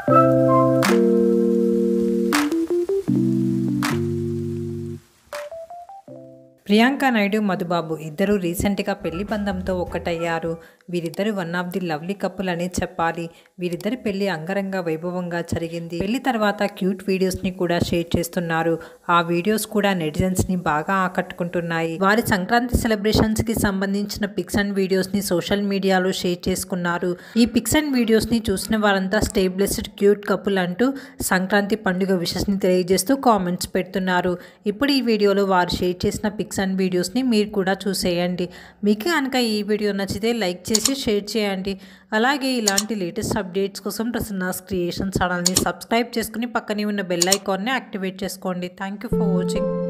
ప్రియాంక నాయుడు మధుబాబు ఇద్దరు రీసెంట్గా పెళ్లి బంధంతో ఒక్కటయ్యారు వీరిద్దరు one of the lovely couple అని చెప్పాలి వీరిద్దరి పెళ్లి అంగరంగ వైభవంగా జరిగింది పెళ్లి తర్వాత క్యూట్ వీడియోస్ ని కూడా షేర్ చేస్తున్నారు ఆ వీడియోస్ కూడా నెటిజన్స్ ని బాగా ఆకట్టుకుంటున్నాయి వారి సంక్రాంతి సెలబ్రేషన్స్ కి సంబంధించిన పిక్స్ అండ్ వీడియోస్ ని సోషల్ మీడియాలో షేర్ చేసుకున్నారు ఈ పిక్స్ అండ్ వీడియోస్ ని చూసిన వారంతా స్టే బ్లెస్డ్ క్యూట్ కపుల్ అంటూ సంక్రాంతి పండుగ విషెస్ ని తెలియజేస్తూ కామెంట్స్ పెడుతున్నారు ఇప్పుడు ఈ వీడియోలో వారు షేర్ చేసిన పిక్స్ అండ్ వీడియోస్ని మీరు కూడా చూసేయండి మీకు కనుక ఈ వీడియో నచ్చితే లైక్ చేసి షేర్ చేయండి అలాగే ఇలాంటి లేటెస్ట్ అప్డేట్స్ కోసం ప్రసన్నాస్ క్రియేషన్ ఛానల్ని సబ్స్క్రైబ్ చేసుకుని పక్కనే ఉన్న బెల్ ఐకాన్ని యాక్టివేట్ చేసుకోండి థ్యాంక్ యూ ఫర్ వాచింగ్